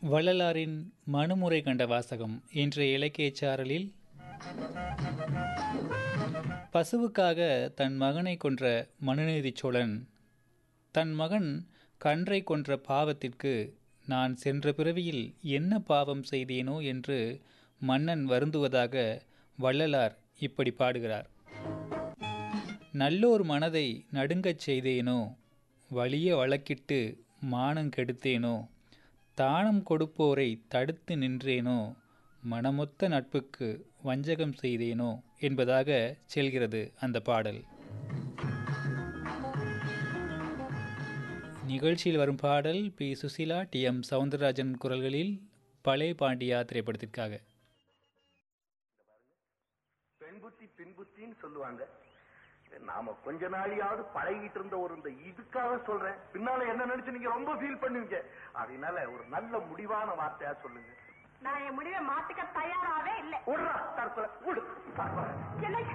வள்ளலாரின் மனுமுறை கண்ட வாசகம் இன்றைய இலக்கியச் சாரலில் பசுவுக்காக தன் மகனை கொன்ற மனுநீதிச் சோழன் தன் மகன் கன்றை கொன்ற பாவத்திற்கு நான் சென்ற பிறவியில் என்ன பாவம் செய்தேனோ என்று மன்னன் வருந்துவதாக வள்ளலார் இப்படி பாடுகிறார் நல்லோர் மனதை நடுங்கச் செய்தேனோ வலிய வழக்கிட்டு மானம் கெடுத்தேனோ தானம் கொடுப்போரை தடுத்து நின்றேனோ மனமொத்த நட்புக்கு வஞ்சகம் செய்தேனோ என்பதாக செல்கிறது அந்த பாடல் நிகழ்ச்சியில் வரும் பாடல் P Susheela T M Soundararajan குரல்களில் பழைய பாண்டியா திரைப்படத்திற்காக பெண் புத்தி பின் புத்தின்னு சொல்லுவாங்க நாம கொஞ்ச நாளையாவது பழகிட்டு இருந்த ஒரு இந்த இதுக்காக சொல்றேன் பின்னால என்ன நினைச்சு நீங்க ரொம்ப ஃபீல் பண்ணுவீங்க அதனால ஒரு நல்ல முடிவான வார்த்தையா சொல்லுங்க நான் என் முடிவை மாத்திக்க தயாராவே இல்லை விடுறா தற்கொலை விடு தற்கொலை என்னை